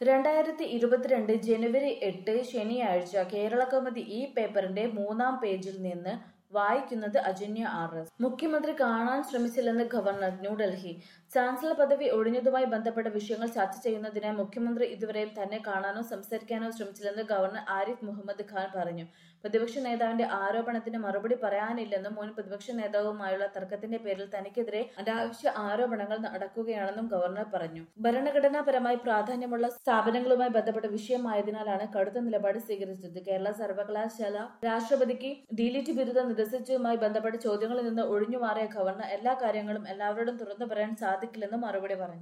രണ്ടായിരത്തി ഇരുപത്തിരണ്ട് ജനുവരി എട്ട് ശനിയാഴ്ച കേരള കൗമുദി ഈ പേപ്പറിന്റെ മൂന്നാം പേജിൽ നിന്ന് വായിക്കുന്നത് അജന്യ ആർ എസ് മുഖ്യമന്ത്രി കാണാൻ ശ്രമിച്ചില്ലെന്ന് ഗവർണർ ന്യൂഡൽഹി ചാൻസലർ പദവി ഒഴിഞ്ഞതുമായി ബന്ധപ്പെട്ട വിഷയങ്ങൾ ചർച്ച ചെയ്യുന്നതിനായി മുഖ്യമന്ത്രി ഇതുവരെയും തന്നെ കാണാനോ സംസാരിക്കാനോ ശ്രമിച്ചില്ലെന്ന് ഗവർണർ ആരിഫ് മുഹമ്മദ് ഖാൻ പറഞ്ഞു പ്രതിപക്ഷ നേതാവിന്റെ ആരോപണത്തിന് മറുപടി പറയാനില്ലെന്നും മുൻ പ്രതിപക്ഷ നേതാവുമായുള്ള തർക്കത്തിന്റെ പേരിൽ തനിക്കെതിരെ അനാവശ്യ ആരോപണങ്ങൾ നടക്കുകയാണെന്നും ഗവർണർ പറഞ്ഞു ഭരണഘടനാപരമായി പ്രാധാന്യമുള്ള സ്ഥാപനങ്ങളുമായി ബന്ധപ്പെട്ട വിഷയമായതിനാലാണ് കടുത്ത നിലപാട് സ്വീകരിച്ചത് കേരള സർവകലാശാല രാഷ്ട്രപതിക്ക് ഡിലിറ്റ് ബിരുദം നിരസിച്ചതുമായി ബന്ധപ്പെട്ട ചോദ്യങ്ങളിൽ നിന്ന് ഒഴിഞ്ഞുമാറിയ ഗവർണർ എല്ലാ കാര്യങ്ങളും എല്ലാവരോടും തുറന്നു പറയാൻ സാധിക്കില്ലെന്നും മറുപടി പറഞ്ഞു